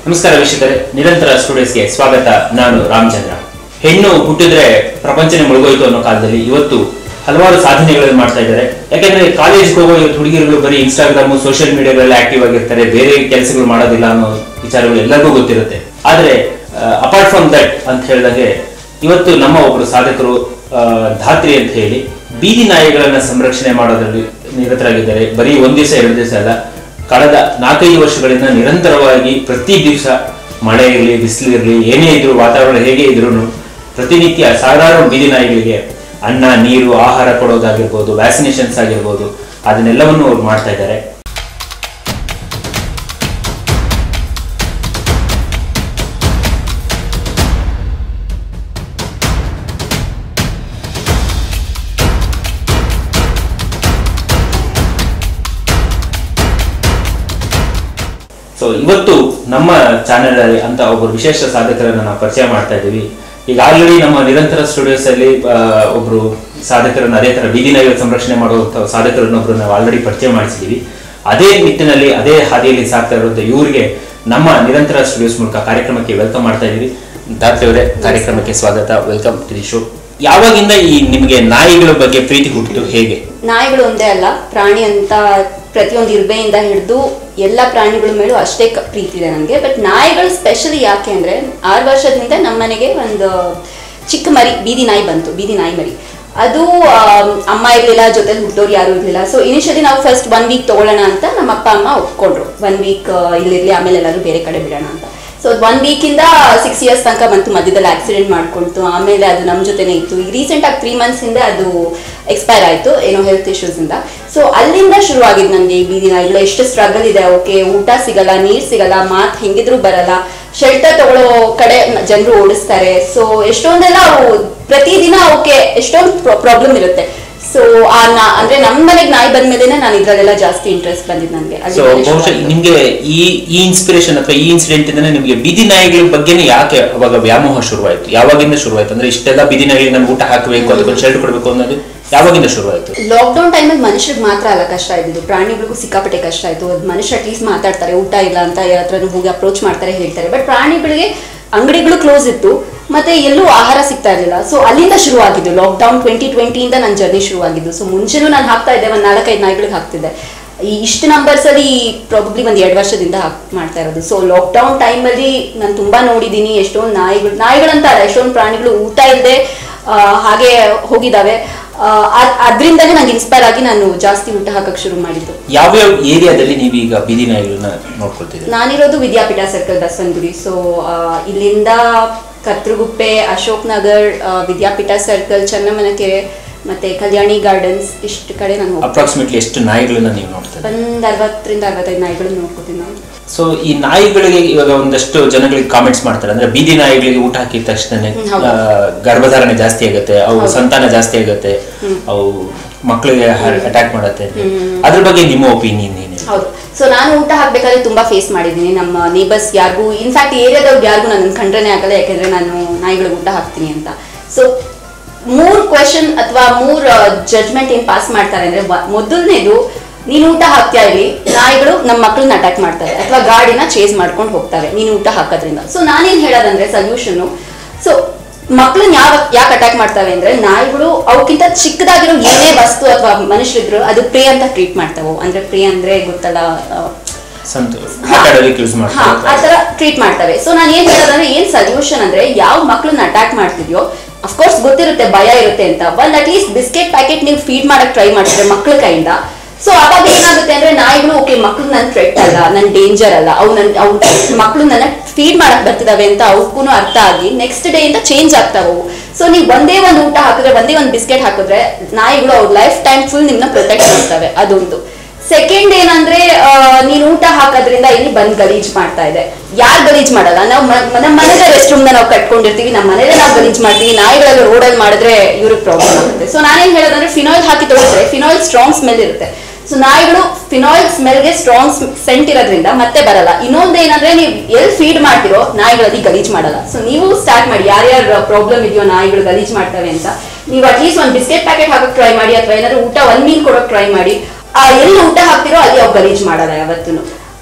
ನಮಸ್ಕಾರ ವೀಕ್ಷಕರೇ ನಿರಂತರ ಸ್ಟುಡಿಯೋಸ್ಗೆ ಸ್ವಾಗತ ನಾನು ರಾಮಚಂದ್ರ ಹೆಣ್ಣು ಹುಟ್ಟಿದ್ರೆ ಪ್ರಪಂಚನೇ ಮುಳುಗೋಯ್ತು ಅನ್ನೋ ಕಾಲದಲ್ಲಿ ಇವತ್ತು ಹಲವಾರು ಸಾಧನೆಗಳನ್ನು ಮಾಡ್ತಾ ಇದ್ದಾರೆ ಯಾಕಂದ್ರೆ ಕಾಲೇಜ್ಗೆ ಹೋಗೋ ಇವತ್ತು ಹುಡುಗಿರುಗಳು ಬರೀ ಇನ್ಸ್ಟಾಗ್ರಾಮ್ ಸೋಷಿಯಲ್ ಮೀಡಿಯಾಗಳಲ್ಲಿ ಆಕ್ಟಿವ್ ಆಗಿರ್ತಾರೆ ಬೇರೆ ಕೆಲಸಗಳು ಮಾಡೋದಿಲ್ಲ ಅನ್ನೋ ವಿಚಾರಗಳು ಎಲ್ಲರಿಗೂ ಗೊತ್ತಿರುತ್ತೆ ಆದ್ರೆ ಅಪಾರ್ಟ್ ಫ್ರಮ್ ದಟ್ ಅಂತ ಹೇಳಿದಾಗೆ ಇವತ್ತು ನಮ್ಮ ಒಬ್ಬರು ಸಾಧಕರು ಆ, ಧಾತ್ರಿ ಅಂತ ಹೇಳಿ ಬೀದಿ ನಾಯಿಗಳನ್ನ ಸಂರಕ್ಷಣೆ ಮಾಡೋದ್ರಲ್ಲಿ ನಿರತರಾಗಿದ್ದಾರೆ ಬರೀ ಒಂದ್ ದಿವಸ ಎರಡು ದಿವಸ ಅಲ್ಲ ಕಳೆದ ನಾಲ್ಕೈದು ವರ್ಷಗಳಿಂದ ನಿರಂತರವಾಗಿ ಪ್ರತಿ ದಿವಸ ಮಳೆ ಇರಲಿ ಬಿಸಿಲು ಇರಲಿ ಏನೇ ಇದ್ರು ವಾತಾವರಣ ಹೇಗೆ ಇದ್ರೂ ಪ್ರತಿನಿತ್ಯ ಸಾವಿರಾರು ಬೀದಿ ನಾಯಿಗಳಿಗೆ ಅನ್ನ ನೀರು ಆಹಾರ ಕೊಡೋದಾಗಿರ್ಬೋದು ವ್ಯಾಕ್ಸಿನೇಷನ್ಸ್ ಆಗಿರ್ಬೋದು ಅದನ್ನೆಲ್ಲವನ್ನು ಅವ್ರು ಮಾಡ್ತಾ ಇದ್ದಾರೆ ಸೊ ಇವತ್ತು ನಮ್ಮ ಚಾನೆಲ್ ಅಲ್ಲಿ ಅಂತ ಒಬ್ಬರು ವಿಶೇಷ ಸಾಧಕರನ್ನ ನಾವು ಪರಿಚಯ ಮಾಡ್ತಾ ಇದ್ದೀವಿ ಈಗ ಆಲ್ರೆಡಿ ನಮ್ಮ ನಿರಂತರ ಸ್ಟುಡಿಯೋಸ್ ಅಲ್ಲಿ ಆ, ಒಬ್ರು ಸಾಧಕರನ್ನ ಅದೇ ತರ ಬೀದಿ ನಾಯಿಗಳ ಸಂರಕ್ಷಣೆ ಮಾಡುವಂತ ಸಾಧಕರನ್ನ ಒಬ್ರು ನಾವು ಆಲ್ರೆಡಿ ಪರಿಚಯ ಮಾಡಿಸಿದೀವಿ ಅದೇ ನಿಟ್ಟಿನಲ್ಲಿ ಅದೇ ಹಾದಿಯಲ್ಲಿ ಸಾಕ್ತಾ ಇರುವಂತ ಇವರಿಗೆ ನಮ್ಮ ನಿರಂತರ ಸ್ಟುಡಿಯೋಸ್ ಮೂಲಕ ಕಾರ್ಯಕ್ರಮಕ್ಕೆ ವೆಲ್ಕಮ್ ಮಾಡ್ತಾ ಇದೀವಿ ದಾತ್ರಿ ಅವರೇ ಕಾರ್ಯಕ್ರಮಕ್ಕೆ ಸ್ವಾಗತ ವೆಲ್ಕಮ್ ಟು ದಿ ಶೋ ಯಾವಾಗಿಂದ ಈ ನಿಮಗೆ ನಾಯಿಗಳ ಬಗ್ಗೆ ಪ್ರೀತಿ ಹುಟ್ಟಿತು ಹೇಗೆ ನಾಯಿಗಳು ಒಂದೇ ಅಲ್ಲ ಪ್ರಾಣಿ ಅಂತ ಪ್ರತಿಯೊಂದು ಇರ್ಬೆಯಿಂದ ಹಿಡಿದು ಎಲ್ಲ ಪ್ರಾಣಿಗಳ ಮೇಲೂ ಅಷ್ಟೇ ಕ- ಪ್ರೀತಿ ಇದೆ ನನಗೆ ಬಟ್ ನಾಯಿಗಳು ಸ್ಪೆಷಲಿ ಯಾಕೆ ಅಂದರೆ ಆರು ವರ್ಷದಿಂದ ನಮ್ಮ ಮನೆಗೆ ಒಂದು ಚಿಕ್ಕ ಮರಿ ಬೀದಿ ನಾಯಿ ಬಂತು ಬೀದಿ ನಾಯಿ ಮರಿ ಅದು ಆಮ್, ಅಮ್ಮ ಇರಲಿಲ್ಲ ಜೊತೆಲಿ ಹುಟ್ಟೋರು ಯಾರು ಇರಲಿಲ್ಲ ಸೊ ಇನಿಷಿಯಲಿ ನಾವು ಫಸ್ಟ್ ಒನ್ ವೀಕ್ ತೊಗೊಳ್ಳೋಣ ಅಂತ ನಮ್ಮ ಅಪ್ಪ ಅಮ್ಮ ಒಪ್ಕೊಂಡ್ರು ಒನ್ ವೀಕ್ ಇಲ್ಲಿರಲಿ ಆಮೇಲೆ ಎಲ್ಲರೂ ಬೇರೆ ಕಡೆ ಬಿಡೋಣ ಅಂತ ಸೊ ಒನ್ ವೀಕಿಂದ ಸಿಕ್ಸ್ ಇಯರ್ಸ್ ತನಕ ಬಂತು ಮಧ್ಯದಲ್ಲಿ ಆಕ್ಸಿಡೆಂಟ್ ಮಾಡ್ಕೊಳ್ತು ಆಮೇಲೆ ಅದು ನಮ್ಮ ಜೊತೆನೇ ಇತ್ತು ಈಗ ರೀಸೆಂಟಾಗಿ ತ್ರೀ ಮಂತ್ಸಿಂದ ಅದು ಎಕ್ಸ್ಪೈರ್ ಆಯಿತು ಏನೋ ಹೆಲ್ತ್ ಇಶ್ಯೂಸಿಂದ ಸೊ ಅಲ್ಲಿಂದ ಶುರುವಾಗಿದ್ದು ನನಗೆ ಈ ಬೀದಿ ನಾಯಿಗಳು ಎಷ್ಟು ಸ್ಟ್ರಗಲ್ ಇದೆ ಓಕೆ ಊಟ ಸಿಗಲ್ಲ ನೀರು ಸಿಗಲ್ಲ ಮಾತು ಹೆಂಗಿದ್ರು ಬರಲ್ಲ ಶೆಲ್ಟರ್ ತಗೊಳ್ಳೋ ಕಡೆ ಜನರು ಓಡಿಸ್ತಾರೆ ಸೊ ಎಷ್ಟೊಂದೆಲ್ಲ ಅವು ಪ್ರತಿದಿನ ಅವಕ್ಕೆ ಎಷ್ಟೊಂದು ಪ್ರಾಬ್ಲಮ್ ಇರುತ್ತೆ ಸೊ ಆ ನಾ ಅಂದ್ರೆ ನಮ್ಮ ಮನೆಗೆ ನಾಯಿ ಬಂದ್ಮೇಲೆ ನಾನು ಇದ್ರಲ್ಲೆಲ್ಲ ಜಾಸ್ತಿ ಇಂಟ್ರೆಸ್ಟ್ ಬಂದಿದ್ದು ನನಗೆ ಸೊ ಬಹುಶಃ ನಿಮ್ಗೆ ಈ ಈ ಇನ್ಸ್ಪಿರೇಷನ್ ಅಥವಾ ಈ ಇನ್ಸಿಡೆಂಟ್ ಇಂದ ನಿಮ್ಗೆ ಬೀದಿ ನಾಯಿಗಳ ಬಗ್ಗೆನೇ ಯಾಕೆ ಅವಾಗ ವ್ಯಾಮೋಹ ಶುರುವಾಯ್ತು ಯಾವಾಗಿಂದ ಶುರುವಾಯ್ತು ಅಂದ್ರೆ ಇಷ್ಟೆಲ್ಲ ಬೀದಿ ನಾಯಿಗಳಿಗೆ ನಮ್ಗೆ ಊಟ ಹಾಕಬೇಕು ಅದಕ್ಕೊಂದು ಶೆಲ್ಟರ್ ಕೊಡಬೇಕು ಅನ್ನೋದು ಯಾವಾಗಿಂದ ಶುರುವಾಯ್ತು ಲಾಕ್ಡೌನ್ ಟೈಮಲ್ಲಿ ಮನುಷ್ಯರಿಗೆ ಮಾತ್ರ ಅಲ್ಲ ಕಷ್ಟ ಇದ್ದಿದ್ದು ಪ್ರಾಣಿಗಳಿಗೂ ಸಿಕ್ಕಾಪಟ್ಟೆ ಕಷ್ಟ ಆಯಿತು ಮನುಷ್ಯ ಅಟ್ಲೀಸ್ಟ್ ಮಾತಾಡ್ತಾರೆ ಊಟ ಇಲ್ಲ ಅಂತ ಯಾರ ಹತ್ರನೂ ಹೋಗಿ ಅಪ್ರೋಚ್ ಮಾಡ್ತಾರೆ ಹೇಳ್ತಾರೆ ಬಟ್ ಪ್ರಾಣಿಗಳಿಗೆ ಅಂಗಡಿಗಳು ಕ್ಲೋಸ್ ಇತ್ತು ಮತ್ತೆ ಎಲ್ಲೂ ಆಹಾರ ಸಿಗ್ತಾ ಇರಲಿಲ್ಲ ಸೊ ಅಲ್ಲಿಂದ ಶುರುವಾಗಿದ್ದು ಲಾಕ್ಡೌನ್ ಟ್ವೆಂಟಿ ಟ್ವೆಂಟಿಯಿಂದ ನನ್ನ ಜರ್ನಿ ಶುರುವಾಗಿದ್ದು ಸೊ ಮುಂಚೆನೂ ನಾನು ಹಾಕ್ತಾ ಇದ್ದೆ ಒಂದು ನಾಲ್ಕೈದು ನಾಯಿಗಳಿಗೆ ಹಾಕ್ತಿದ್ದೆ ಈ ಇಷ್ಟು ನಂಬರ್ಸ್ ಅಲ್ಲಿ ಪ್ರಾಬಬ್ಲಿ ಒಂದು ಎರಡು ವರ್ಷದಿಂದ ಹಾಕ್ ಮಾಡ್ತಾ ಇರೋದು ಸೊ ಲಾಕ್ಡೌನ್ ಟೈಮಲ್ಲಿ ನಾನು ತುಂಬಾ ನೋಡಿದ್ದೀನಿ ಎಷ್ಟೊಂದು ನಾಯಿಗಳು ನಾಯಿಗಳಂತ ಅಲ್ಲ ಎಷ್ಟೊಂದು ಪ್ರಾಣಿಗಳು ಊಟ ಇಲ್ಲದೆ ಹಾಗೆ ಹೋಗಿದ್ದಾವೆ ಅದರಿಂದನೇ ನಂಗೆ ಇನ್ಸ್ಪೈರ್ ಆಗಿ ನಾನು ಜಾಸ್ತಿ ಊಟ ಹಾಕಕ್ ಶುರು ಮಾಡಿದ್ದು ಯಾವ್ಯಾವ ಏರಿಯಾದಲ್ಲಿ ನೀವು ಈಗ ಬೀದಿ ನಾಯಿಗಳನ್ನ ನೋಡ್ಕೊಳ್ತಿದ್ದೀರಿ ನಾನಿರೋದು ವಿದ್ಯಾಪೀಠ ಸರ್ಕಲ್ ಬಸವನಗುಡಿ ಸೊ ಇಲ್ಲಿಂದ ಕತ್ರಗುಪ್ಪೆ ಅಶೋಕ್ ನಗರ್ ಆ, ವಿದ್ಯಾಪೀಠ ಸರ್ಕಲ್ ಚನ್ನಮನಕೆರೆ ಮತ್ತೆ ಕಲ್ಯಾಣಿ ಗಾರ್ಡನ್ಸ್ ಇಷ್ಟು ಕಡೆ ನಾನು ಹೋಗ್ತೀನಿ ಅಪ್ರಾಕ್ಸಿಮೇಟ್ಲಿ ಎಷ್ಟು ನಾಯಿಗಳನ್ನ ನೀವು ನೋಡ್ತಾರೆ ಒಂದ್ ಅರವತ್ತರಿಂದ ಅರವತ್ತೈದು ನಾಯಿಗಳನ್ನ ನೋಡ್ಕೋತೀನಿ ನಾನು ಸೊ ಈ ನಾಯಿಗಳಿಗೆ ಇವಾಗ ಒಂದಷ್ಟು ಜನಗಳಿಗೆ ಕಾಮೆಂಟ್ಸ್ ಮಾಡ್ತಾರೆ ಅಂದ್ರೆ ಬೀದಿ ನಾಯಿಗಳಿಗೆ ಊಟ ಹಾಕಿದ ತಕ್ಷಣ ಹ್ಮ್, ಹೌದು. ಗರ್ಭಧಾರಣೆ ಜಾಸ್ತಿ ಆಗುತ್ತೆ ಅವು ಹೌದು. ಸಂತಾನ ಜಾಸ್ತಿ ಆಗುತ್ತೆ ಅವು ಮಕ್ಕಳಿಗೆ ಅಟ್ಯಾಕ್ ಮಾಡತ್ತೆ ಅಂತ. ಅದ್ರ ಬಗ್ಗೆ ನಿಮ್ಮ ಒಪಿನಿಯನ್ ಏನು ಹೌದು ಸೊ ನಾನು ಊಟ ಹಾಕ್ಬೇಕಾದ್ರೆ ತುಂಬಾ ಫೇಸ್ ಮಾಡಿದ್ದೀನಿ ನಮ್ಮ ನೇಬರ್ಸ್ ಯಾರಿಗೂ ಇನ್ಫ್ಯಾಕ್ಟ್ ಏರಿಯಾದವ್ರಿಗೆ ಯಾರಿಗೂ ನನ್ನ ಕಂಡ್ರೇನೆ ಆಗಲ್ಲ ಯಾಕಂದ್ರೆ ನಾನು ನಾಯಿಗಳಿಗೆ ಊಟ ಹಾಕ್ತೀನಿ ಅಂತ ಸೊ ಮೂರ್ ಕ್ವೆಶನ್ ಅಥವಾ ಮೂರ್ ಜಡ್ಜ್ಮೆಂಟ್ ಏನ್ ಪಾಸ್ ಮಾಡ್ತಾರೆ ಅಂದ್ರೆ ವ- ಮೊದಲನೇದು ನೀನು ಊಟ ಹಾಕ್ತಾ ಇರಿ ನಾಯಿಗಳು ನಮ್ಮ ಮಕ್ಕಳನ್ನ ಅಟ್ಯಾಕ್ ಮಾಡ್ತಾರೆ ಅಥವಾ ಗಾಡಿನ ಚೇಸ್ ಮಾಡ್ಕೊಂಡು ಹೋಗ್ತವೆ ನೀನು ಊಟ ಹಾಕೋದ್ರಿಂದ ಸೊ ನಾನೇನ್ ಹೇಳೋದಂದ್ರೆ ಸೊಲ್ಯೂಷನ್ ಸೊ ಮಕ್ಕಳನ್ನ ಯಾವ ಯಾಕೆ ಅಟ್ಯಾಕ್ ಮಾಡ್ತವೆ ಅಂದ್ರೆ ನಾಯಿಗಳು ಅವಕ್ಕಿಂತ ಚಿಕ್ಕದಾಗಿರೋ ಏನೇ ವಸ್ತು ಅಥವಾ ಮನುಷ್ಯರಿದ್ರು ಅದು ಪ್ರೇ ಅಂತ ಟ್ರೀಟ್ ಮಾಡ್ತಾವೆ ಅಂದ್ರೆ ಪ್ರೇ ಅಂದ್ರೆ ಗೊತ್ತಲ್ಲ ಆ, ಸಂತು ಹಾ. ಆಟ ಆಡೋದಕ್ಕೆ ಯೂಸ್ ಹಾ ಮಾಡ್ತಾರೆ ಆ ತರ ಟ್ರೀಟ್ ಮಾಡ್ತವೆ ಸೊ ನಾನು ಏನ್ ಹೇಳೋದಂದ್ರೆ ಏನ್ ಸೊಲ್ಯೂಷನ್ ಅಂದ್ರೆ ಯಾವ ಮಕ್ಳನ್ನ ಅಟ್ಯಾಕ್ ಮಾಡ್ತಿದ್ಯೋ ಅಫ್ಕೋರ್ಸ್ ಗೊತ್ತಿರುತ್ತೆ ಭಯ ಇರುತ್ತೆ ಅಂತ ಒಂದ್ ಅಟ್ ಲೀಸ್ಟ್ ಬಿಸ್ಕೆಟ್ ಪ್ಯಾಕೆಟ್ ನೀವು ಫೀಡ್ ಮಾಡಕ್ ಟ್ರೈ ಮಾಡ್ತಾರೆ ಮಕ್ಳ ಕೈಯಿಂದ ಸೊ ಅವಾಗ ಏನಾಗುತ್ತೆ ಅಂದ್ರೆ ನಾಯಿಗಳು ಓಕೆ ಮಕ್ಳು ನನ್ ಥ್ರೆಟ್ ಅಲ್ಲ ನನ್ ಡೇಂಜರ್ ಅಲ್ಲ ಅವು ನನ್ ಅವು ಮಕ್ಳು ನನ್ನ ಫೀಡ್ ಮಾಡಕ್ ಬರ್ತಿದಾವೆ ಅಂತ ಅವಕ್ಕೂ ಅರ್ಥ ಆಗಿ ನೆಕ್ಸ್ಟ್ ಡೇ ಇಂದ ಚೇಂಜ್ ಆಗ್ತಾವು ಸೊ ನೀವು ಒಂದೇ ಒಂದು ಊಟ ಹಾಕಿದ್ರೆ ಒಂದೇ ಒಂದು ಬಿಸ್ಕೆಟ್ ಹಾಕಿದ್ರೆ ನಾಯಿಗಳು ಅವ್ರ ಲೈಫ್ ಟೈಮ್ ಫುಲ್ ನಿಮ್ನ ಪ್ರೊಟೆಕ್ಟ್ ಮಾಡ್ತವೆ ಅದೊಂದು ಸೆಕೆಂಡ್ ಏನಂದ್ರೆ ಆ, ನೀನ್ ಊಟ ಹಾಕೋದ್ರಿಂದ ಇಲ್ಲಿ ಬಂದ್ ಗಲೀಜ್ ಮಾಡ್ತಾ ಇದೆ ಯಾರು ಗಲೀಜ್ ಮಾಡಲ್ಲ ನಾವು ನಮ್ಮ ಮನೇಲೆ ರೆಸ್ಟ್ ರೂಮ್ ನಾವು ಕಟ್ಕೊಂಡಿರ್ತೀವಿ ನಮ್ಮ ಮನೇಲೆ ನಾವು ಗಲೀಜ್ ಮಾಡ್ತೀವಿ ನಾಯಿಗಳೆಲ್ಲ ರೋಡಲ್ಲಿ ಮಾಡಿದ್ರೆ ಇವ್ರಿಗೆ ಪ್ರಾಬ್ಲಮ್ ಆಗುತ್ತೆ ಸೊ ನಾನೇನ್ ಹೇಳೋದಂದ್ರೆ ಫಿನಾಯ್ಲ್ ಹಾಕಿ ತೊಗೊಳಿದ್ರೆ ಫಿನಾಯ್ಲ್ ಸ್ಟ್ರಾಂಗ್ ಸ್ಮೆಲ್ ಇರುತ್ತೆ ಸೊ ನಾಯಿಗಳು ಫಿನಾಯ್ಲ್ ಸ್ಮೆಲ್ಗೆ ಸ್ಟ್ರಾಂಗ್ ಸೆಂಟ್ ಇರೋದ್ರಿಂದ ಮತ್ತೆ ಬರಲ್ಲ ಇನ್ನೊಂದು ಏನಂದ್ರೆ ನೀವು ಎಲ್ಲಿ ಫೀಡ್ ಮಾಡ್ತಿರೋ ನಾಯಿಗಳಲ್ಲಿ ಗಲೀಜ್ ಮಾಡಲ್ಲ ಸೊ ನೀವು ಸ್ಟಾರ್ಟ್ ಮಾಡಿ ಯಾರ್ಯಾರ ಪ್ರಾಬ್ಲಮ್ ಇದೆಯೋ ನಾಯಿಗಳು ಗಲೀಜ್ ಮಾಡ್ತವೆ ಅಂತ ನೀವು ಅಟ್ಲೀಸ್ಟ್ ಒಂದು ಬಿಸ್ಕೆಟ್ ಪ್ಯಾಕೆಟ್ ಹಾಕಕ್ ಟ್ರೈ ಮಾಡಿ ಅಥವಾ ಏನಾದ್ರು ಊಟ ಒಂದ್ ಮೀಲ್ ಕೊಡೋಕ್ ಟ್ರೈ ಮಾಡಿ ಆ ಎಲ್ಲಿ ಊಟ ಹಾಕ್ತಿರೋ ಅಲ್ಲಿ ಅವು ಗಲೀಜ್ ಮಾಡಲ್ಲ ಯಾವತ್ತೂ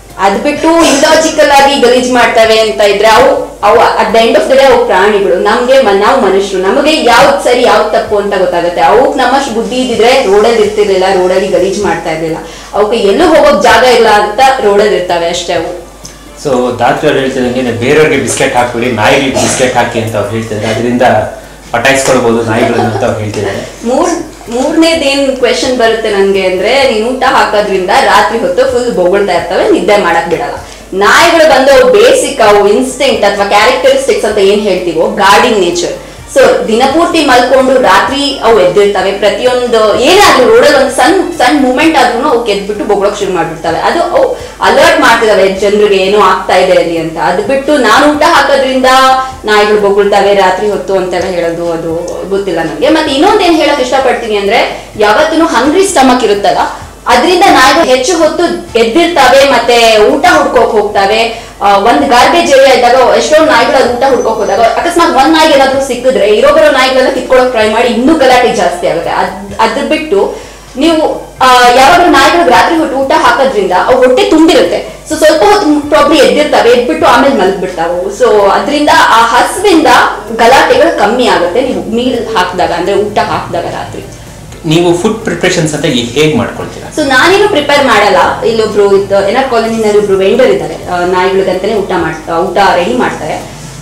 ಅದ್ ಬಿಟ್ಟು ಇಲಾಜಿಕಲ್ ಆಗಿ ಗಲೀಜ್ ಮಾಡ್ತವೆ ಅಂತ ಇದ್ರೆ ಅವು ಅವು at the end of the day ಅವು ಪ್ರಾಣಿಗಳು ನಮ್ಗೆ ಮ- ನಾವು ಮನುಷ್ಯರು ನಮಗೆ ಯಾವ್ದು ಸರಿ ಯಾವ್ದು ತಪ್ಪು ಅಂತ ಗೊತ್ತಾಗುತ್ತೆ ಅವಕ್ ನಮ್ಮಷ್ಟು ಬುದ್ಧಿ ಇದ್ದಿದ್ರೆ ರೋಡಲ್ಲಿ ಇರ್ತಿರ್ಲಿಲ್ಲ ರೋಡಲ್ಲಿ ಗಲೀಜ್ ಮಾಡ್ತಾ ಇರ್ಲಿಲ್ಲ ಅವಕ್ಕೆ ಎಲ್ಲೂ ಹೋಗೋಕ್ ಜಾಗ ಇಲ್ಲ ಅಂತ ರೋಡಲ್ಲಿ ಇರ್ತವೆ ಅಷ್ಟೇ ಅವು ಸೊ ದಾತ್ರಿ ಅವ್ರು ಹೇಳ್ತಿದಂಗೆ ಬೇರೆಯವ್ರಿಗೆ ಬಿಸ್ಕೆಟ್ ಹಾಕ್ಬಿಡಿ ನಾಯಿಗಳಿಗೆ ಬಿಸ್ಕೆಟ್ ಹಾಕಿ ಅಂತ ಅವ್ರು ಹೇಳ್ತಿದ್ದಾರೆ ಅದರಿಂದ ಪಟಾಯಿಸ್ಕೊಳ್ಬಹುದು ನಾಯಿಗಳನ್ನ ಅಂತ ಅವ್ರು ಹೇಳ್ತಿದ್ದಾರೆ ಮೂರ್ ಮೂರನೇದೇನ್ ಕ್ವೆಶನ್ ಬರುತ್ತೆ ನನ್ಗೆ ಅಂದ್ರೆ ನೀನ್ ಊಟ ಹಾಕೋದ್ರಿಂದ ರಾತ್ರಿ ಹೊತ್ತು ಫುಲ್ ಬೊಗಳ್ತಾ ಇರ್ತವೆ ನಿದ್ದೆ ಮಾಡಕ್ ಬಿಡಲ್ಲ ನಾಯಿಗಳು ಬಂದು ಅವು ಬೇಸಿಕ್ ಅವು ಇನ್ಸ್ಟಿಂಕ್ಟ್ ಅಥವಾ ಕ್ಯಾರೆಕ್ಟರಿಸ್ಟಿಕ್ಸ್ ಅಂತ ಏನ್ ಹೇಳ್ತೀವೋ ಗಾರ್ಡಿಂಗ್ ನೇಚರ್ ಸೊ ದಿನಪೂರ್ತಿ ಮಲ್ಕೊಂಡು ರಾತ್ರಿ ಅವು ಎದ್ದಿರ್ತವೆ ಪ್ರತಿಯೊಂದು ಏನಾದ್ರೂ ರೋಡಲ್ಲಿ ಒಂದು ಸಣ್ಣ ಸಣ್ಣ ಮೂಮೆಂಟ್ ಆದ್ರೂ ಅವು ಎದ್ಬಿಟ್ಟು ಬೊಗಳಕ್ ಶುರು ಮಾಡ್ಬಿಡ್ತವೆ ಅದು ಅವು ಅಲರ್ಟ್ ಮಾಡ್ತಿದಾವೆ ಜನರಿಗೆ ಏನೋ ಆಗ್ತಾ ಇದೆ ಅಲ್ಲಿ ಅಂತ ಅದು ಬಿಟ್ಟು ನಾನು ಊಟ ಹಾಕೋದ್ರಿಂದ ನಾಯಿಗಳು ಬೊಗಳ್ತವೆ ರಾತ್ರಿ ಹೊತ್ತು ಅಂತೆಲ್ಲ ಹೇಳೋದು ಅದು ಗೊತ್ತಿಲ್ಲ ನನಗೆ ಮತ್ತೆ ಇನ್ನೊಂದ್ ಏನ್ ಹೇಳಕ್ ಇಷ್ಟಪಡ್ತೀನಿ ಅಂದ್ರೆ ಯಾವತ್ತೂ ಹಂಗ್ರಿ ಸ್ಟಮಕ್ ಇರುತ್ತಲ್ಲ ಅದರಿಂದ ನಾಯಿಗಳು ಹೆಚ್ಚು ಹೊತ್ತು ಎದ್ದಿರ್ತವೆ ಮತ್ತೆ ಊಟ ಹುಡ್ಕೋಕ್ ಹೋಗ್ತವೆ ಆ, ಒಂದ್ ಗಾರ್ಬೇಜ್ ಏರಿಯಾ ಇದ್ದಾಗ ಎಷ್ಟೊಂದು ನಾಯಿಗಳು ಅದು ಊಟ ಹುಡ್ಕೋಕ್ ಹೋದಾಗ ಅಕಸ್ಮಾತ್ ಒಂದ್ ನಾಯಿಗೆ ಏನಾದ್ರೂ ಸಿಕ್ಕಿದ್ರೆ ಇರೋ ಬರೋ ನಾಯಿಗಳೆಲ್ಲ ಕಿತ್ಕೊಳಕ್ ಟ್ರೈ ಮಾಡಿ ಇನ್ನೂ ಗಲಾಟೆ ಜಾಸ್ತಿ ಆಗುತ್ತೆ ಅದ್ ಅದ್ ಬಿಟ್ಟು ನೀವು ಆ, ಯಾವಾಗ್ಲೂ ನಾಯಿಗಳು ರಾತ್ರಿ ಹೊತ್ತು ಊಟ ಹಾಕೋದ್ರಿಂದ ಅವು ಹೊಟ್ಟೆ ತುಂಬಿರುತ್ತೆ ಸೊ ಸ್ವಲ್ಪ ಹೊತ್ತು ಪ್ರಾಬ್ಲಿ ಎದ್ದಿರ್ತವೆ ಎದ್ಬಿಟ್ಟು ಆಮೇಲೆ ಮಲಗ್ಬಿಡ್ತಾವೆ ಸೊ ಅದರಿಂದ ಆ ಹಸುವಿಂದ ಗಲಾಟೆಗಳು ಕಮ್ಮಿ ಆಗುತ್ತೆ ನೀವು ಮೀಲ್ ಹಾಕಿದಾಗ ಅಂದ್ರೆ ಊಟ ಹಾಕಿದಾಗ ರಾತ್ರಿ ನೀವು ಫುಡ್ ಪ್ರಿಪ್ರೇಷನ್ಸ್ ಅಂತ ಈಗ ಹೇಗೆ ಮಾಡ್ಕೊಳ್ತೀರಾ ಸೊ ನಾನೇನು ಪ್ರಿಪೇರ್ ಮಾಡಲ್ಲ ಇಲ್ಲೊಬ್ರು ಇದ್ದು ಎನರ್ ಕಾಲೋನಿನಲ್ಲಿ ಒಬ್ರು ವೆಂಡರ್ ಇದ್ದಾರೆ ಆ, ನಾಯಿಗಳಿಗಂತಾನೆ ಊಟ ಮಾಡ್ತಾ ಊಟ ರೆಡಿ ಮಾಡ್ತಾರೆ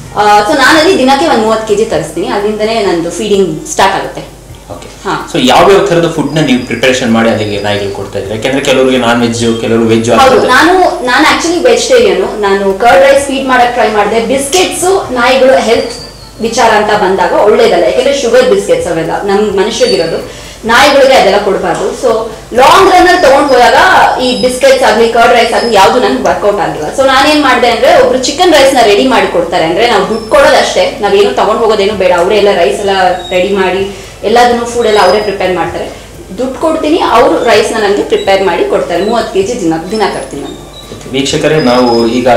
ಸೊ ನಾನಲ್ಲಿ ದಿನಕ್ಕೆ ಒಂದು ಮೂವತ್ತು ಕೆಜಿ ತರಿಸ್ತೀನಿ ಅದರಿಂದನೇ ನಂದು ಫೀಡಿಂಗ್ ಸ್ಟಾರ್ಟ್ ಆಗುತ್ತೆ ಓಕೆ ಹಾ. ಸೊ ಯಾವ್ಯಾವ ಥರದ ಫುಡ್ ನ ನೀವು ಪ್ರಿಪರೇಷನ್ ಮಾಡಿ ಅಲ್ಲಿಗೆ ನಾಯಿಗಳು ಕೊಡ್ತಾ ಇದ್ರೆ ಯಾಕಂದ್ರೆ ಕೆಲವರಿಗೆ ನಾನ್ ವೆಜ್ ಕೆಲವರು ವೆಜ್ ಹೌದು ನಾನು ನಾನು ಆಕ್ಚುಲಿ ವೆಜಿಟೇರಿಯನ್ ನಾನು ಕರ್ಡ್ ರೈಸ್ ಫೀಡ್ ಮಾಡಕ್ ಟ್ರೈ ಮಾಡಿದೆ ಬಿಸ್ಕೆಟ್ಸ್ ನಾಯಿಗಳು ಹೆಲ್ತ್ ವಿಚಾರ ಅಂತ ಬಂದಾಗ ಒಳ್ಳೇದಲ್ಲ ಯಾಕಂದ್ರೆ ಶುಗರ್ ಬಿಸ್ಕೆಟ್ಸ್ ಅವೆಲ್ಲ ನಮ್ ಮನುಷ್ಯರಿಗಿರೋದು ನಾಯಿಗಳಿಗೆ ಅದೆಲ್ಲ ಕೊಡಬಾರ್ದು ಸೊ ಲಾಂಗ್ ರನ್ ಅಲ್ಲಿ ತಗೊಂಡ್ ಹೋದಾಗ ಈ ಬಿಸ್ಕೆಟ್ಸ್ ಆಗ್ಲಿ ಕರ್ಡ್ ರೈಸ್ ಆಗ್ಲಿ ಯಾವ್ದು ನನ್ಗೆ ವರ್ಕೌಟ್ ಆಗಿಲ್ಲ ಸೊ ನಾನೇನ್ ಮಾಡಿದೆ ಅಂದ್ರೆ ಒಬ್ರು ಚಿಕನ್ ರೈಸ್ ನ ರೆಡಿ ಮಾಡಿ ಕೊಡ್ತಾರೆ ಅಂದ್ರೆ ನಾವು ದುಡ್ಡು ಕೊಡೋದಷ್ಟೇ ನಾವೇನು ತಗೊಂಡ್ ಹೋಗೋದೇನು ಬೇಡ ಅವರೇ ಎಲ್ಲ ರೈಸ್ ಎಲ್ಲ ರೆಡಿ ಮಾಡಿ ಎಲ್ಲದನ್ನು ಫುಡ್ ಎಲ್ಲ ಅವರೇ ಪ್ರಿಪೇರ್ ಮಾಡ್ತಾರೆ ದುಡ್ಡು ಕೊಡ್ತೀನಿ ಅವರು ರೈಸ್ ನ ನನಗೆ ಪ್ರಿಪೇರ್ ಮಾಡಿ ಕೊಡ್ತಾರೆ ಮೂವತ್ತು ಕೆಜಿ ದಿನ ದಿನ ಕಟ್ತೀನಿ ನಾನು ವೀಕ್ಷಕರೇ ನಾವು ಈಗ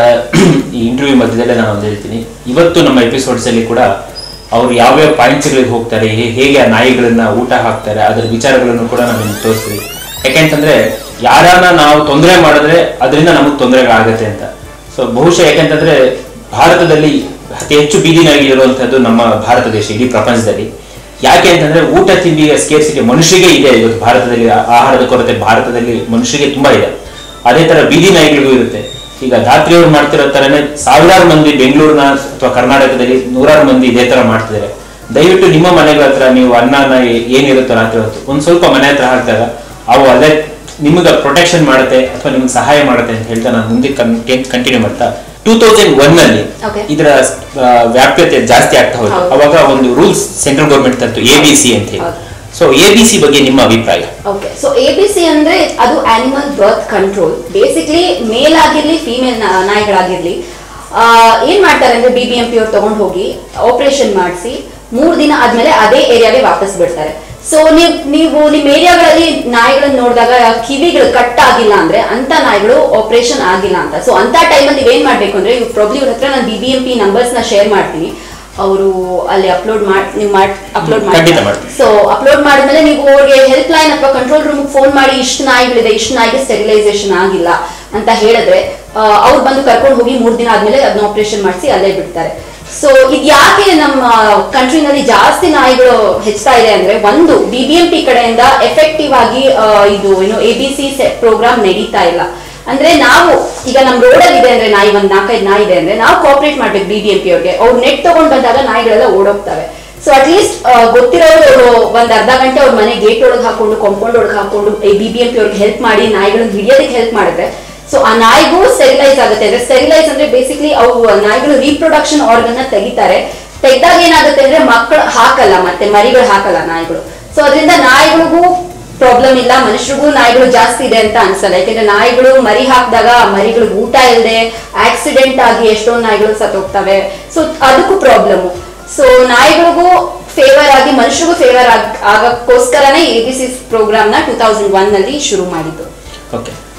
ಈ ಇಂಟರ್ವ್ಯೂ ಮಧ್ಯದಲ್ಲೇ ನಾನು ಒಂದು ಹೇಳ್ತೀನಿ ಇವತ್ತು ನಮ್ಮ ಎಪಿಸೋಡ್ಸ್ ಅಲ್ಲಿ ಕೂಡ ಅವ್ರು ಯಾವ್ಯಾವ ಪಾಯಿಂಟ್ಸ್ಗಳಿಗೆ ಹೋಗ್ತಾರೆ ಹೇ- ಹೇಗೆ ಆ ನಾಯಿಗಳನ್ನ ಊಟ ಹಾಕ್ತಾರೆ ಅದರ ವಿಚಾರಗಳನ್ನು ಕೂಡ ನಾವು ನಿಮ್ಗೆ ತೋರಿಸ್ತೀವಿ ಯಾಕೆಂತಂದ್ರೆ ಯಾರನ್ನ ನಾವು ತೊಂದರೆ ಮಾಡಿದ್ರೆ ಅದರಿಂದ ನಮಗೆ ತೊಂದರೆಗಳಾಗತ್ತೆ ಅಂತ ಸೊ ಬಹುಶಃ ಯಾಕೆಂತಂದ್ರೆ ಭಾರತದಲ್ಲಿ ಅತಿ ಹೆಚ್ಚು ಬೀದಿ ನಾಯಿ ಇರುವಂತದ್ದು ನಮ್ಮ ಭಾರತ ದೇಶ ಇಡೀ ಪ್ರಪಂಚದಲ್ಲಿ ಯಾಕೆ ಅಂತಂದ್ರೆ ಊಟ ತಿಂಡಿಯ ಸ್ಕೇರ್ಸಿಟಿ ಮನುಷ್ಯರಿಗೆ ಇದೆ ಇವತ್ತು ಭಾರತದಲ್ಲಿ ಆ- ಆಹಾರದ ಕೊರತೆ ಭಾರತದಲ್ಲಿ ಮನುಷ್ಯರಿಗೆ ತುಂಬಾ ಇದೆ ಅದೇ ತರ ಬೀದಿ ನಾಯಿಗಳಿಗೂ ಇರುತ್ತೆ ಈಗ ಧಾತ್ರಿಯವರು ಮಾಡ್ತಿರೋ ತರನೇ ಸಾವಿರಾರು ಮಂದಿ ಬೆಂಗಳೂರಿನ ಅಥವಾ ಕರ್ನಾಟಕದಲ್ಲಿ ನೂರಾರು ಮಂದಿ ಇದೇ ತರ ಮಾಡ್ತಿದ್ದಾರೆ ದಯವಿಟ್ಟು ನಿಮ್ಮ ಮನೆಗಳ ಹತ್ರ ನೀವು ಅನ್ನನ ಏ- ಏನಿರುತ್ತೋ ರಾತ್ರಿ ಹೊತ್ತು ಒಂದ್ ಸ್ವಲ್ಪ ಮನೆ ಹತ್ರ ಹಾಕಿದಾಗ ಅವು ಅಲ್ಲೇ ನಿಮಗೆ ಪ್ರೊಟೆಕ್ಷನ್ ಮಾಡುತ್ತೆ ಅಥವಾ ನಿಮ್ಗೆ ಸಹಾಯ ಮಾಡುತ್ತೆ ಅಂತ ಹೇಳ್ತಾ ನಾನು ಮುಂದೆ ಕಂಟಿನ್ಯೂ ಮಾಡ್ತಾ ಟೂ ತೌಸಂಡ್ ಒನ್ ನಲ್ಲಿ Okay. ಇದರ ಆ, ವ್ಯಾಪ್ಯತೆ ಜಾಸ್ತಿ ಆಗ್ತಾ ಹೋಯ್ತು ಹೌದು. ಅವಾಗ ಒಂದು ರೂಲ್ಸ್ ಸೆಂಟ್ರಲ್ ಗೌರ್ಮೆಂಟ್ ತಂತು ಎ ಬಿ ಸಿ ಅಂತ ಹೇಳಿ ಹೌದು. ಸೊ ಎ ಬಿ ಸಿ ಬಗ್ಗೆ ನಿಮ್ಮ ಅಭಿಪ್ರಾಯ okay so A B C ಅಂದ್ರೆ ಅದು animal birth control basically male ಆಗಿರ್ಲಿ ಫೀಮೇಲ್ ನಾಯಿಗಳಾಗಿರ್ಲಿ ಆ, ಏನ್ ಮಾಡ್ತಾರೆ ಅಂದ್ರೆ ಬಿ ಬಿ ಎಂ ಪಿ ಅವ್ರು ತಗೊಂಡ್ ಹೋಗಿ ಆಪರೇಷನ್ ಮಾಡಿಸಿ ಮೂರ್ ದಿನ ಆದ್ಮೇಲೆ ಅದೇ ಏರಿಯಾಗೆ ವಾಪಸ್ ಬಿಡ್ತಾರೆ ಸೊ ನೀವ್ ನೀವು ನಿಮ್ ಏರಿಯಾಗಳಲ್ಲಿ ನಾಯಿಗಳನ್ನ ನೋಡಿದಾಗ ಕಿವಿಗಳು ಕಟ್ ಆಗಿಲ್ಲ ಅಂದ್ರೆ ಅಂತ ನಾಯಿಗಳು ಆಪರೇಷನ್ ಆಗಿಲ್ಲ ಅಂತ ಸೊ ಅಂತ ಟೈಮಲ್ಲಿ ನೀವೇನ್ ಮಾಡ್ಬೇಕು ಅಂದ್ರೆ ಇವ್ ಪ್ರಾಬ್ಲಿ ಇವ್ರ ಹತ್ರ ನಾನು B B M P numbers ನ ಶೇರ್ ಮಾಡ್ತೀನಿ ಅವರು ಅಲ್ಲಿ ಅಪ್ಲೋಡ್ ಮಾಡಿ ನೀವು ಮಾಡಿ ಅಪ್ಲೋಡ್ ಖಂಡಿತ ಮಾಡಿ ಮಾಡ್ತೀನಿ. ಸೊ ಅಪ್ಲೋಡ್ ಮಾಡಿದ್ಮೇಲೆ ನೀವು ಅವ್ರಿಗೆ ಹೆಲ್ಪ್ ಲೈನ್ ಅಥವಾ ಕಂಟ್ರೋಲ್ ರೂಮ್ ಫೋನ್ ಮಾಡಿ ಇಷ್ಟು ನಾಯಿಗಳಿದೆ ಇಷ್ಟು ನಾಯಿಗೆ ಸ್ಟೆರಿಲೈಸೇಷನ್ ಆಗಿಲ್ಲ ಅಂತ ಹೇಳಿದ್ರೆ ಅವ್ರು ಬಂದು ಕರ್ಕೊಂಡು ಹೋಗಿ ಮೂರ್ ದಿನ ಆದ್ಮೇಲೆ ಅದನ್ನ ಆಪರೇಷನ್ ಮಾಡಿಸಿ ಅಲ್ಲೇ ಬಿಡ್ತಾರೆ ಸೊ ಇದು ಯಾಕೆ ನಮ್ಮ ಕಂಟ್ರಿನಲ್ಲಿ ಜಾಸ್ತಿ ನಾಯಿಗಳು ಹೆಚ್ಚುತ್ತಾ ಇದೆ ಅಂದ್ರೆ ಒಂದು ಬಿ ಬಿ ಎಂ ಪಿ ಕಡೆಯಿಂದ ಎಫೆಕ್ಟಿವ್ ಆಗಿ ಆ, ಇದು ಏನು ಎ ಬಿ ಸಿ ಪ್ರೋಗ್ರಾಮ್ ನಡೀತಾ ಇಲ್ಲ ಅಂದ್ರೆ ನಾವು ಈಗ ನಮ್ ರೋಡಲ್ಲಿ ಇದೆ ಅಂದ್ರೆ ನಾಯಿ ಒಂದ್ ನಾಲ್ಕೈದು ನಾಯಿ ಇದೆ ಅಂದ್ರೆ ನಾವು ಕೋಆಪರೇಟ್ ಮಾಡ್ಬೇಕು ಬಿ ಬಿ ಎಂ ಪಿ ಅವ್ರಿಗೆ ಅವ್ರು ನೆಟ್ ತಗೊಂಡ್ ಬಂದಾಗ ನಾಯಿಗಳೆಲ್ಲ ಓಡೋಗ್ತವೆ ಸೊ ಅಟ್ಲೀಸ್ಟ್ ಗೊತ್ತಿರೋರು ಅವರು ಒಂದ್ ಅರ್ಧ ಗಂಟೆ ಅವ್ರ ಮನೆ ಗೇಟ್ ಒಳಗೆ ಹಾಕೊಂಡು ಕಾಂಪೌಂಡ್ ಒಳಗೆ ಹಾಕೊಂಡು ಬಿ ಬಿ ಎಂ ಪಿ ಅವ್ರಿಗೆ ಹೆಲ್ಪ್ ಮಾಡಿ ನಾಯಿಗಳನ್ನ ಹಿಡಿಯೋದಕ್ಕೆ ಹೆಲ್ಪ್ ಮಾಡಿದ್ರೆ ಸೊ ಆ ನಾಯಿಗೂ ಸ್ಟೆರಿಲೈಸ್ ಆಗುತ್ತೆ ಅಂದ್ರೆ ಸ್ಟೆರಿಲೈಸ್ ಅಂದ್ರೆ ಬೇಸಿಕ್ಲಿ ಅವು ನಾಯಿಗಳು ರೀಪ್ರೊಡಕ್ಷನ್ ಆರ್ಗನ್ ನ ತೆಗಿತಾರೆ ತೆಗ್ದಾಗ ಏನಾಗುತ್ತೆ ಅಂದ್ರೆ ಮಕ್ಕಳು ಹಾಕಲ್ಲ ಮತ್ತೆ ಮರಿಗಳು ಹಾಕಲ್ಲ ನಾಯಿಗಳು ಸೊ ಅದರಿಂದ ನಾಯಿಗಳಿಗೂ ಪ್ರಾಬ್ಲಮ್ ಇಲ್ಲ ಮನುಷ್ಯರಿಗೂ ನಾಯಿಗಳು ಜಾಸ್ತಿ ಇದೆ ಅಂತ ಅನ್ಸಲ್ಲ ಯಾಕಂದ್ರೆ ನಾಯಿಗಳು ಮರಿ ಹಾಕಿದಾಗ ಮರಿಗಳು ಊಟ ಇಲ್ಲದೆ ಆಕ್ಸಿಡೆಂಟ್ ಆಗಿ ಎಷ್ಟೊಂದು ನಾಯಿಗಳು ಸತ್ತೋಗ್ತವೆ ಸೊ ಅದಕ್ಕೂ ಪ್ರಾಬ್ಲಮ್ ಸೊ ನಾಯಿಗಳಿಗೂ ಫೇವರ್ ಆಗಿ ಮನುಷ್ಯರಿಗೂ ಫೇವರ್ ಆಗ ಆಗಕ್ಕೋಸ್ಕರನೇ ಎ ಬಿ ಸಿ ಪ್ರೋಗ್ರಾಮ್ ನ ಟೂ ತೌಸಂಡ್ ಒನ್ ನಲ್ಲಿ ಶುರು ಮಾಡಿದ್ದು ಓಕೆ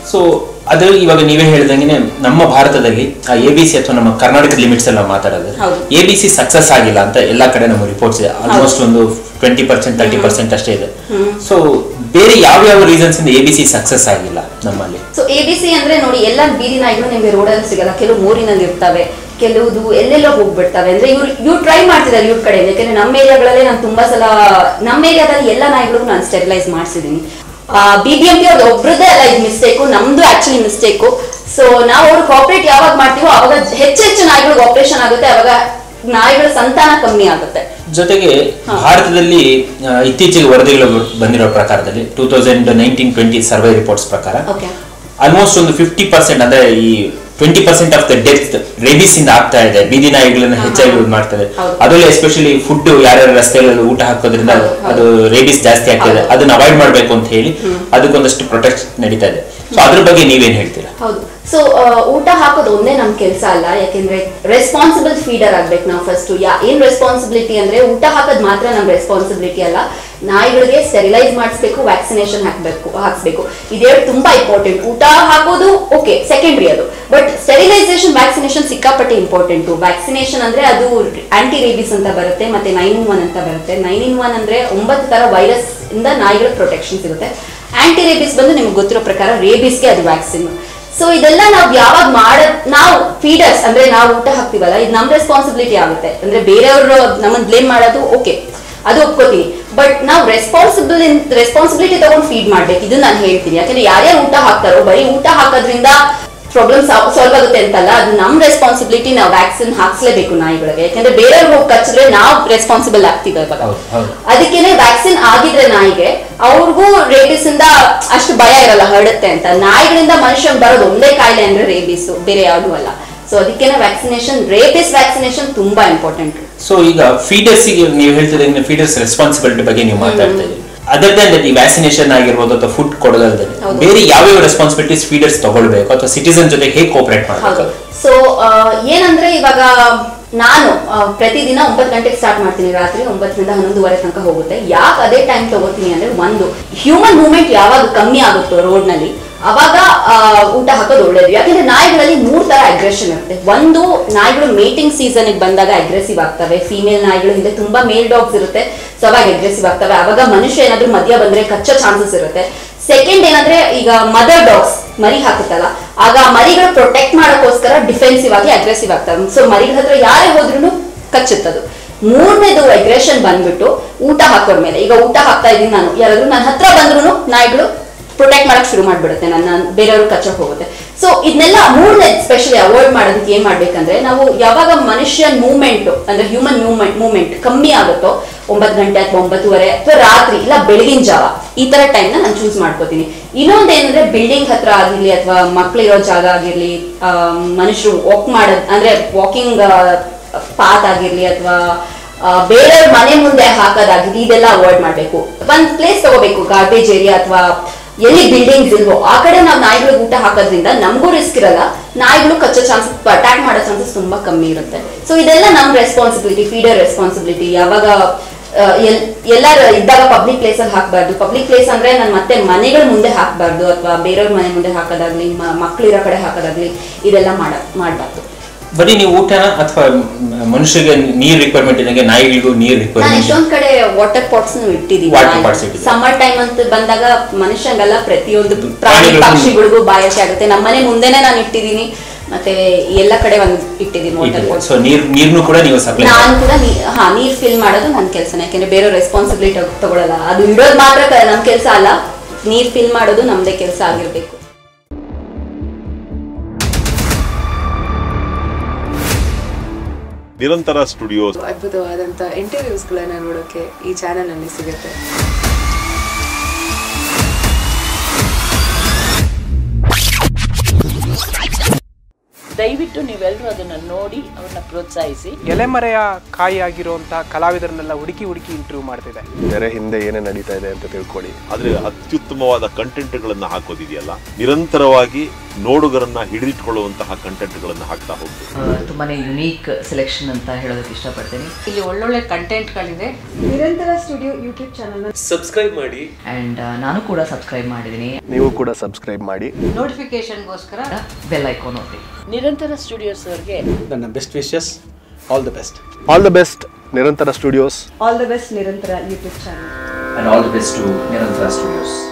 ಸೊ ಅದು ಇವಾಗ ನೀವೇ ಹೇಳ್ದಂಗೆ ನಮ್ಮ ಭಾರತದಲ್ಲಿ ಎ ಬಿ ಸಿ ಅಥವಾ ನಮ್ಮ ಕರ್ನಾಟಕದ ಲಿಮಿಟ್ಸ್ ಎಲ್ಲ ಮಾತಾಡೋದು ಹೌದು. ಎ ಬಿ ಸಿ ಸಕ್ಸಸ್ ಆಗಿಲ್ಲ ಅಂತ ಎಲ್ಲಾ ಕಡೆ ನಮ್ಮ ರಿಪೋರ್ಟ್ಸ್ ಇದೆ ಆಲ್ಮೋಸ್ಟ್ ಒಂದು ಟ್ವೆಂಟಿ ಪರ್ಸೆಂಟ್ ತರ್ಟಿ ಪರ್ಸೆಂಟ್ ಅಷ್ಟೇ ಇದೆ ಸೊ ಬೇರೆ ಯಾವ ಯಾವ ರೀಸನ್ಸ್ ಇಂದ ಎ ಬಿ ಸಿ ಸಕ್ಸಸ್ ಆಗಿಲ್ಲ ನಮ್ಮಲ್ಲಿ ಸೊ ಎ ಬಿ ಸಿ ಅಂದ್ರೆ ನೋಡಿ ಎಲ್ಲ ಬೀದಿ ನಾಯಿಗಳು ನಿಮ್ಗೆ ರೋಡಲ್ಲಿ ಸಿಗಲ್ಲ ಕೆಲವು ಮೂರಿನಲ್ಲಿ ಇರ್ತವೆ ಕೆಲವುದು ಎಲ್ಲೆಲ್ಲೋ ಹೋಗ್ಬಿಡ್ತವೆ ಅಂದ್ರೆ ಇವ್ರು ಇವ್ರು ಟ್ರೈ ಮಾಡ್ತಿದ್ದಾರೆ ಇವ್ರ ಕಡೆ ಯಾಕಂದ್ರೆ ನಮ್ಮ ಏರಿಯಾಗಳಲ್ಲಿ ನಾನು ತುಂಬಾ ಸಲ ನಮ್ಮ ಏರಿಯಾದಲ್ಲಿ ಎಲ್ಲ ನಾಯಿಗಳಿಗೂ ನಾನು ಸ್ಟೆರಿಲೈಸ್ ಮಾಡಿಸಿದೀನಿ ಬಿ ಬಿ ಎಂ ಪಿ ಅವ್ರದ್ದು ಒಬ್ರದ್ದೇ ಅಲ್ಲ ಇದು ಮಿಸ್ಟೇಕು ನಮ್ದು ಆಕ್ಚುಲಿ ಮಿಸ್ಟೇಕು ಸೊ ನಾವು ಅವ್ರು ಕಾಪರೇಟ್ ಯಾವಾಗ ಮಾಡ್ತೀವೋ ಅವಾಗ ಹೆಚ್ಚು ಹೆಚ್ಚು ನಾಯಿಗಳಿಗೆ ಆಪರೇಷನ್ ಆಗುತ್ತೆ ಅವಾಗ ನಾಯಿಗಳ ಸಂತಾನ ಕಮ್ಮಿ ಆಗುತ್ತೆ ಜೊತೆಗೆ ಹಾ. ಭಾರತದಲ್ಲಿ ಆ, ಇತ್ತೀಚೆಗೆ ವರದಿಗಳು ಬಂದಿರೋ ಪ್ರಕಾರದಲ್ಲಿ two thousand nineteen twenty survey reports ಪ್ರಕಾರ ಓಕೆ ಆಲ್ಮೋಸ್ಟ್ ಒಂದು ಫಿಫ್ಟಿ ಪರ್ಸೆಂಟ್ ಅಂದ್ರೆ ಈ twenty percent of the death rabies ಇಂದ ಆಗ್ತಾ ಇದೆ ಬೀದಿ ನಾಯಿಗಳನ್ನ ಹಾ, ಹೆಚ್ಚಾಗಿ ಹಾ. ಯೂಸ್ ಮಾಡ್ತದೆ ಹೌದು. ಅದರಲ್ಲಿ ಎಸ್ಪೆಷಲಿ ಫುಡ್ ಯಾರ್ಯಾರು ರಸ್ತೆಗಳಲ್ಲಿ ಊಟ ಹಾಕೋದ್ರಿಂದ ಹೌದು, ಹೌದು. ಅದು ರೇಬಿಸ್ ಜಾಸ್ತಿ ಆಗ್ತಿದೆ ಹೌದು. ಅದನ್ನ ಅವಾಯ್ಡ್ ಮಾಡ್ಬೇಕು ಅಂತ ಹೇಳಿ ಅದಕ್ಕೊಂದಷ್ಟು ಪ್ರೊಟೆಕ್ಟ್ ನಡೀತಾ ಇದೆ ಸೊ ಅದ್ರ ಬಗ್ಗೆ ನೀವೇನ್ ಹೇಳ್ತೀರಾ ಹೌದು ಸೊ ಊಟ ಹಾಕೋದು ಒಂದೇ ನಮ್ ಕೆಲಸ ಅಲ್ಲ ಯಾಕೆಂದ್ರೆ ರೆಸ್ಪಾನ್ಸಿಬಲ್ ಫೀಡರ್ ಆಗ್ಬೇಕು ನಾವು ಫಸ್ಟ್ ಯಾ ಏನ್ ರೆಸ್ಪಾನ್ಸಿಬಿಲಿಟಿ ಅಂದ್ರೆ ಊಟ ಹಾಕೋದ್ ಮಾತ್ರ ನಮ್ ರೆಸ್ಪಾನ್ಸಿಬಿಲಿಟಿ ಅಲ್ಲ ನಾಯಿಗಳಿಗೆ ಸ್ಟೆರಿಲೈಸ್ ಮಾಡಿಸ್ಬೇಕು ವ್ಯಾಕ್ಸಿನೇಷನ್ ಹಾಕ್ಬೇಕು ಹಾಕ್ಸ್ಬೇಕು ಇದೆರಡು ತುಂಬಾ ಇಂಪಾರ್ಟೆಂಟ್ ಊಟ ಹಾಕೋದು ಓಕೆ ಸೆಕೆಂಡ್ರಿ ಅದು ಬಟ್ ಸ್ಟೆರಿಲೈಸೇಷನ್ ವ್ಯಾಕ್ಸಿನೇಷನ್ ಸಿಕ್ಕಾಪಟ್ಟೆ ಇಂಪಾರ್ಟೆಂಟ್ ವ್ಯಾಕ್ಸಿನೇಷನ್ ಅಂದ್ರೆ ಅದು ಆಂಟಿ ರೇಬಿಸ್ ಅಂತ ಬರುತ್ತೆ ಮತ್ತೆ ನೈನ್ ಇನ್ ಒನ್ ಅಂತ ಬರುತ್ತೆ ನೈನ್ ಇನ್ ಒನ್ ಅಂದ್ರೆ ಒಂಬತ್ತು ತರ ವೈರಸ್ ಇಂದ ನಾಯಿಗಳ ಪ್ರೊಟೆಕ್ಷನ್ ಸಿಗುತ್ತೆ ಆಂಟಿ ರೇಬಿಸ್ ಬಂದು ನಿಮ್ಗೆ ಗೊತ್ತಿರೋ ಪ್ರಕಾರ ರೇಬಿಸ್ಗೆ ಅದು ವ್ಯಾಕ್ಸಿನ್ ಸೊ ಇದೆಲ್ಲ ನಾವು ಯಾವಾಗ ಮಾಡ ನಾವು ಫೀಡರ್ಸ್ ಅಂದ್ರೆ ನಾವು ಊಟ ಹಾಕ್ತಿವಲ್ಲ ಇದು ನಮ್ ರೆಸ್ಪಾನ್ಸಿಬಿಲಿಟಿ ಆಗುತ್ತೆ ಅಂದ್ರೆ ಬೇರೆಯವರು ನಮ್ಮನ್ನ ಬ್ಲೇಮ್ ಮಾಡೋದು ಓಕೆ ಅದು ಒಪ್ಕೋತೀನಿ ಬಟ್ ನಾವು ರೆಸ್ಪಾನ್ಸಿಬಲ್ ರೆಸ್ಪಾನ್ಸಿಬಿಲಿಟಿ ತಗೊಂಡು ಫೀಡ್ ಮಾಡ್ಬೇಕು ಇದು ನಾನು ಹೇಳ್ತೀನಿ ಯಾಕಂದ್ರೆ ಯಾರ್ಯಾರು ಊಟ ಹಾಕ್ತಾರೋ ಬರೀ ಊಟ ಹಾಕೋದ್ರಿಂದ ಪ್ರಾಬ್ಲಮ್ ಸಾಲ್ವ್ ಆಗುತ್ತೆ ಅಂತಲ್ಲ ಅದು ನಮ್ ರೆಸ್ಪಾನ್ಸಿಬಿಲಿಟಿ ನಾವು ವ್ಯಾಕ್ಸಿನ್ ಹಾಕ್ಸ್ಲೇಬೇಕು ನಾಯಿಗಳಿಗೆ ಯಾಕಂದ್ರೆ ಬೇರೆಯವ್ರಿಗೆ ಹೋಗಿ ಕಚ್ಚಿದ್ರೆ ನಾವು ರೆಸ್ಪಾನ್ಸಿಬಲ್ ಆಗ್ತೀವಿ ಇವಾಗ ಹೌದು ಹೌದು ಅದಕ್ಕೇನೆ ವ್ಯಾಕ್ಸಿನ್ ಆಗಿದ್ರೆ ನಾಯಿಗೆ ಅವ್ರಿಗೂ ರೇಬಿಸ್ ಇಂದ ಅಷ್ಟು ಭಯ ಇರಲ್ಲ ಹರಡುತ್ತೆ ಅಂತ ನಾಯಿಗಳಿಂದ ಮನುಷ್ಯನ್ ಬರೋದು ಒಂದೇ ಕಾಯಿಲೆ ಅಂದ್ರೆ ರೇಬಿಸ್ ಬೇರೆ ಯಾವ್ದು ಅಲ್ಲ ಸೊ ಅದಕ್ಕೇನೆ ವ್ಯಾಕ್ಸಿನೇಷನ್ ರೇಬಿಸ್ ವ್ಯಾಕ್ಸಿನೇಷನ್ ತುಂಬಾ ಇಂಪಾರ್ಟೆಂಟ್ ಸೊ ಈಗ ಫೀಡರ್ಸ್ ನೀವು ಹೇಳ್ತಿದ್ರೆ ಫೀಡರ್ಸ್ ರೆಸ್ಪಾನ್ಸಿಬಿಲಿಟಿ ಬಗ್ಗೆ ನೀವು ಮಾತಾಡ್ತಾ ಇದ್ದೀರಿ ಅದರ್ ದನ್ ಈ ವ್ಯಾಕ್ಸಿನೇಷನ್ ಆಗಿರ್ಬೋದು ಅಥವಾ ಫುಡ್ ಕೊಡೋದಲ್ದೆ ಹೌದು. ಬೇರೆ ಯಾವ್ಯಾವ ರೆಸ್ಪಾನ್ಸಿಬಿಲಿಟೀಸ್ ಫೀಡರ್ಸ್ ತಗೊಳ್ಬೇಕು ಅಥವಾ ಸಿಟಿಸನ್ ಜೊತೆ ಹೇಗೆ ಕೋಪರೇಟ್ ಹೌದು ಮಾಡಬೇಕು ಸೊ ಏನಂದ್ರೆ ಇವಾಗ ನಾನು ಆ, ಪ್ರತಿದಿನ ಒಂಬತ್ತು ಗಂಟೆಗೆ ಸ್ಟಾರ್ಟ್ ಮಾಡ್ತೀನಿ ರಾತ್ರಿ ಒಂಬತ್ತರಿಂದ ಹನ್ನೊಂದುವರೆ ತನಕ ಹೋಗುತ್ತೆ ಯಾಕೆ ಅದೇ ಟೈಮ್ ತಗೋತೀನಿ ಅಂದ್ರೆ ಒಂದು ಹ್ಯೂಮನ್ ಮೂವ್ಮೆಂಟ್ ಯಾವಾಗ ಕಮ್ಮಿ ಆಗುತ್ತೋ ರೋಡ್ ನಲ್ಲಿ ಅವಾಗ ಆ, ಊಟ ಹಾಕೋದು ಒಳ್ಳೇದು ಯಾಕಂದ್ರೆ ನಾಯಿಗಳಲ್ಲಿ ಮೂರ್ ತರ ಅಗ್ರೆಷನ್ ಇರುತ್ತೆ ಒಂದು ನಾಯಿಗಳು ಮೇಟಿಂಗ್ ಸೀಸನ್ ಬಂದಾಗ ಅಗ್ರೆಸಿವ್ ಆಗ್ತವೆ ಫಿಮೇಲ್ ನಾಯಿಗಳು ಹಿಂದೆ ತುಂಬಾ ಮೇಲ್ ಡಾಗ್ಸ್ ಇರುತ್ತೆ ಸೊ ಅವಾಗ ಅಗ್ರೆಸಿವ್ ಆಗ್ತವೆ ಅವಾಗ ಮನುಷ್ಯ ಏನಾದ್ರೂ ಮಧ್ಯ ಬಂದ್ರೆ ಕಚ್ಚೋ ಚಾನ್ಸಸ್ ಇರುತ್ತೆ ಸೆಕೆಂಡ್ ಏನಂದ್ರೆ ಈಗ ಮದರ್ ಡಾಗ್ಸ್ ಮರಿ ಹಾಕುತ್ತಲ್ಲ ಆಗ ಆ ಮರಿಗಳು ಪ್ರೊಟೆಕ್ಟ್ ಮಾಡೋಕ್ಕೋಸ್ಕರ ಡಿಫೆನ್ಸಿವ್ ಆಗಿ ಅಗ್ರೆಸಿವ್ ಆಗ್ತವೆ ಸೊ ಮರಿಗಳ ಹತ್ರ ಯಾರೇ ಹೋದ್ರೂ ಕಚ್ಚುತ್ತದು ಮೂರನೇದು ಅಗ್ರೆಷನ್ ಬಂದ್ಬಿಟ್ಟು ಊಟ ಹಾಕೋರ್ ಮೇಲೆ ಈಗ ಊಟ ಹಾಕ್ತಾ ಇದೀನಿ ನಾನು ಯಾರಾದ್ರೂ ನನ್ನ ಹತ್ರ ಬಂದ್ರು ನಾಯಿಗಳು ಪ್ರೊಟೆಕ್ಟ್ ಮಾಡಕ್ ಶುರು ಮಾಡ್ಬಿಡುತ್ತೆ ನನ್ನ ಬೇರೆಯವ್ರು ಕಚ್ಚಕ್ ಹೋಗುತ್ತೆ ಸೊ ಇದನ್ನೆಲ್ಲ ಮೂರನೇ ಸ್ಪೆಷಲಿ ಅವಾಯ್ಡ್ ಮಾಡೋದಕ್ಕೆ ಏನ್ ಮಾಡ್ಬೇಕಂದ್ರೆ ನಾವು ಯಾವಾಗ ಮನುಷ್ಯನ್ ಮೂವ್ಮೆಂಟ್ ಅಂದ್ರೆ ಹ್ಯೂಮನ್ ಮೂವ್ಮೆಂಟ್ ಮೂವ್ಮೆಂಟ್ ಕಮ್ಮಿ ಆಗುತ್ತೋ ಒಂಬತ್ತು ಗಂಟೆ ಅಥವಾ ಒಂಬತ್ತುವರೆ ಅಥವಾ ರಾತ್ರಿ ಇಲ್ಲ ಬೆಳಗಿನ ಜಾವ ಈ ತರ ಟೈಮ್ ನ ನಾನು ಚೂಸ್ ಮಾಡ್ಕೋತೀನಿ ಇನ್ನೊಂದು ಏನಂದ್ರೆ ಬಿಲ್ಡಿಂಗ್ ಹತ್ರ ಆಗಿರ್ಲಿ ಅಥವಾ ಮಕ್ಳಿರೋ ಜಾಗ ಆಗಿರ್ಲಿ ಮನುಷ್ಯರು ವಾಕ್ ಮಾಡೋದ್ ಅಂದ್ರೆ ವಾಕಿಂಗ್ ಪಾತ್ ಆಗಿರ್ಲಿ ಅಥವಾ ಬೇರೆಯವ್ರ ಮನೆ ಮುಂದೆ ಹಾಕೋದಾಗಿರ್ಲಿ ಇದೆಲ್ಲ ಅವಾಯ್ಡ್ ಮಾಡ್ಬೇಕು ಒಂದ್ ಪ್ಲೇಸ್ ತಗೋಬೇಕು ಗಾರ್ಬೇಜ್ ಏರಿಯಾ ಅಥವಾ ಎಲ್ಲಿ ಬಿಲ್ಡಿಂಗ್ಸ್ ಇಲ್ವೋ ಆ ಕಡೆ ನಾವು ನಾಯಿಗಳಿಗೆ ಊಟ ಹಾಕೋದ್ರಿಂದ ನಮಗೂ ರಿಸ್ಕ್ ಇರಲ್ಲ ನಾಯಿಗಳು ಕಚ್ಚೋ ಚಾನ್ಸಸ್ ಅಟ್ಯಾಕ್ ಮಾಡೋ ಚಾನ್ಸಸ್ ತುಂಬಾ ಕಮ್ಮಿ ಇರುತ್ತೆ ಸೊ ಇದೆಲ್ಲ ನಮ್ ರೆಸ್ಪಾನ್ಸಿಬಿಲಿಟಿ ಫೀಡರ್ ರೆಸ್ಪಾನ್ಸಿಬಿಲಿಟಿ ಯಾವಾಗ ಆ, ಎಲ್- ಎಲ್ಲಾರ ಇದ್ದಾಗ ಪಬ್ಲಿಕ್ ಪ್ಲೇಸ್ ಅಲ್ಲಿ ಹಾಕಬಾರ್ದು ಪಬ್ಲಿಕ್ ಪ್ಲೇಸ್ ಅಂದ್ರೆ ನಾನು ಮತ್ತೆ ಮನೆಗಳ ಮುಂದೆ ಹಾಕಬಾರ್ದು ಅಥವಾ ಬೇರೆಯವ್ರ ಮನೆ ಮುಂದೆ ಹಾಕೋದಾಗ್ಲಿ ಮ- ಮಕ್ಳಿರೋ ಕಡೆ ಹಾಕೋದಾಗ್ಲಿ ಇದೆಲ್ಲ ಮಾಡ ಮಾಡಬಾರ್ದು ಬರೀ ನೀವು ಊಟನ ಅಥವಾ ಮನುಷ್ಯರಿಗೆ ನೀರ್ ರಿಕ್ವೈರ್ಮೆಂಟ್ ಇದ್ದಂಗೆ ನಾಯಿಗಳಿಗೂ ನೀರ್ ನಾನು ರಿಕ್ವೈರ್ಮೆಂಟ್ ಎಷ್ಟೊಂದ್ ಕಡೆ ವಾಟರ್ ಪಾಟ್ಸ್ ಇಟ್ಟಿದ್ದೀನಿ Water pots ಇಟ್ಟಿದ್ದೀರಾ? ಸಮ್ಮರ್ ಟೈಮ್ ಅಂತ ಬಂದಾಗ ಮನುಷ್ಯಂಗಲ್ಲ ಪ್ರತಿಯೊಂದು ಪ್ರಾಣಿ ಪ್ರಾಣಿಗಳಿಗೂ- ಪಕ್ಷಿಗಳಿಗೂ ಬಾಯಾರಿಕೆ ಆಗುತ್ತೆ ನಮ್ಮ ಮನೆ ಮುಂದೆನೆ ನಾನು ಇಟ್ಟಿದ್ದೀನಿ ಮತ್ತೆ ಎಲ್ಲ ಕಡೆ ಒಂದ್ ಇಟ್ಟಿದ್ದೀನಿ ವಾಟರ್ ಪಾಟ್ಸ್ ಸೊ ನೀರ್ ನೀರ್ನು ಕೂಡ ನೀವು ಸಪ್ಲೈ ನಾನು ಕೂಡ ನೀ ಹಾ ನೀರ್ ಫಿಲ್ ಮಾಡೋದು ನನ್ನ ಕೆಲಸನೇ ಯಾಕೆಂದ್ರೆ ಬೇರೆ ರೆಸ್ಪಾನ್ಸಿಬಿಲಿಟಿ ತಗೊಳಲ್ಲ ಅದು ಇಡೋದು ಮಾತ್ರ ಕ- ನಮ್ ಕೆಲಸ ಅಲ್ಲ ನೀರ್ ಫಿಲ್ ಮಾಡೋದು ನಮ್ದೇ ಕೆಲಸ ಆಗಿರ್ಬೇಕು ನಿರಂತರ ಸ್ಟುಡಿಯೋಸ್ ಅದ್ಭುತವಾದಂಥ ಇಂಟರ್ವ್ಯೂಸ್ಗಳನ್ನು ನೋಡೋಕ್ಕೆ ಈ ಚಾನಲಲ್ಲಿ ಸಿಗುತ್ತೆ ದಯವಿಟ್ಟು ನೀವೆಲ್ಲರೂ ಅದನ್ನು ನೋಡಿ ಅವ್ರನ್ನ ಪ್ರೋತ್ಸಾಹಿಸಿ ಎಲೆಮರೆಯ ಕಾಯಿ ಆಗಿರುವಂತಹ ಕಲಾವಿದರನ್ನೆಲ್ಲ ಹುಡುಕಿ ಹುಡುಕಿ ಇಂಟರ್ವ್ಯೂ ಮಾಡ್ತಿದೆ ತೆರೆ ಹಿಂದೆ ಏನೇ ನಡೀತಾ ಇದೆ ಅಂತ ತಿಳ್ಕೊಳ್ಳಿ ಆದ್ರೆ ಅತ್ಯುತ್ತಮವಾದ ಕಂಟೆಂಟ್ಗಳನ್ನ ಹಾಕೋದಿದೆಯಲ್ಲ ನಿರಂತರವಾಗಿ ನೋಡುಗರನ್ನ ಹಿಡಿದಿಟ್ಕೊಳ್ಳುವಂತಹ ಕಂಟೆಂಟ್ಗಳನ್ನು ಹಾಕ್ತಾ ಹೋಗ್ಬೇಕು ತುಂಬಾ ಯುನೀಕ್ ಸೆಲೆಕ್ಷನ್ ಅಂತ ಹೇಳೋದಕ್ಕೆ ಇಷ್ಟಪಡ್ತೀನಿ ಇಲ್ಲಿ ಒಳ್ಳೊಳ್ಳೆ ಕಂಟೆಂಟ್ಗಳಿದೆ ನಿರಂತರ ಸ್ಟುಡಿಯೋ ಯೂಟ್ಯೂಬ್ ಚಾನಲ್ನ ಸಬ್ಸ್ಕ್ರೈಬ್ ಮಾಡಿ ಆ್ಯಂಡ್ ನಾನು ಕೂಡ ಸಬ್ಸ್ಕ್ರೈಬ್ ಮಾಡಿದ್ದೀನಿ ನೀವು ಕೂಡ ಸಬ್ಸ್ಕ್ರೈಬ್ ಮಾಡಿ ನೋಟಿಫಿಕೇಶನ್ಗೋಸ್ಕರ ಬೆಲ್ ಐಕಾನ್ ಒತ್ತಿ ನಿರಂತರ ಸ್ಟುಡಿಯೋಸ್ ಅವ್ರಿಗೆ ನನ್ನ best wishes all the best all the best Nirantara studios all the best Nirantara YouTube channel and all the best to Nirantara Studios.